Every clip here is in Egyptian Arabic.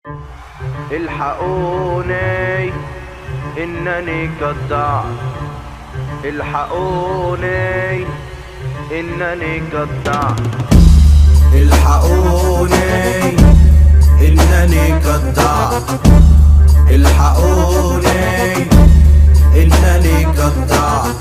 الحقوني انني قد ضعت الحقوني انني قد ضعت الحقوني انني قد ضعت الحقوني انني قد ضعت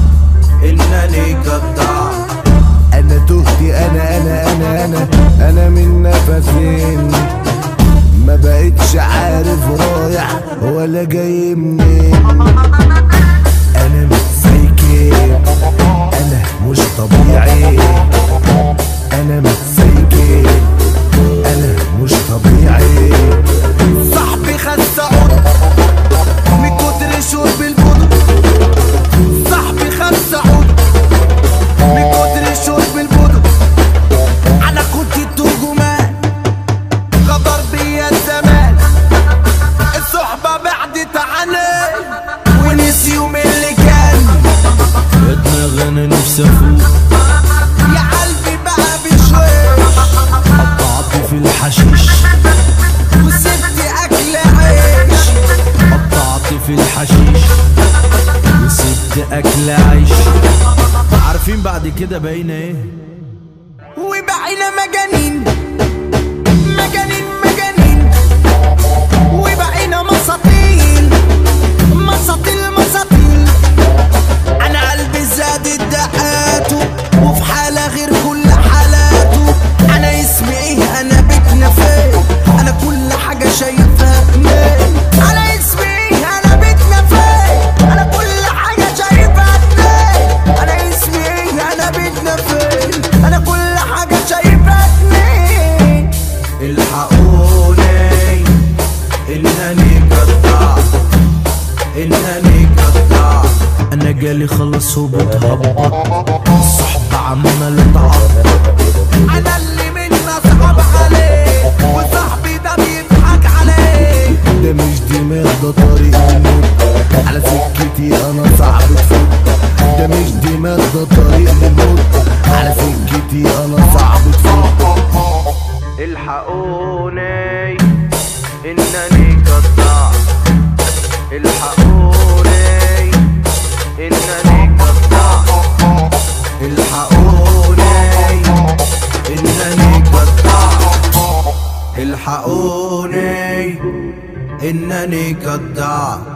انني قد ضعت انا تهت انا انا انا انا انا من نفسين ما بقتش عارف رايح ولا جاي منين انا مش زي كده انا مش طبيعي انا مش زي كده انا مش طبيعي صاحبي خد سعود من كتر شرب البودر صاحبي خد سعود من كتر شرب البودر انا كنت الترجمان غدر بيا الزمان الصحبة بعدت عني ونسيوا من اللي كان يا دماغ انا نفسي افوق يا قلبي بقى بشويش قطعت في الحشيش وسبت اكل عيش قطعت في الحشيش وسبت اكل عيش عارفين بعد كده باينه ايه وبقينا مجانين مجانين مجانين وبقينا مساطيل مساطيل مساطيل انا قلبي زادت دقاته وفي حالة غير كل حالاته انا اسمي ايه انا بيتنا فين انا كل حاجة شايفها اتنين انا اسمي ايه انا بيتنا فين انا كل حاجة شايفها اتنين انا اسمي ايه انا بيتنا فين انا كل حاجة شايفها اتنين الحقوني انني قد ضعت انني قد ضعت انا جالي خلص وبتهبط الصحبة عمالة تعبط انا اللي منا صعب عليه وصاحبي ده بيضحك عليه ده مش دماغ ده طريق للموت على سكتي انا صعب تفوت ده مش دماغ ده طريق للموت على سكتي انا صعب تفوت الحقوني انني قد ضعت الحقوني انني قد ضعت الحقوني انني قد ضعت الحقوني انني قد ضعت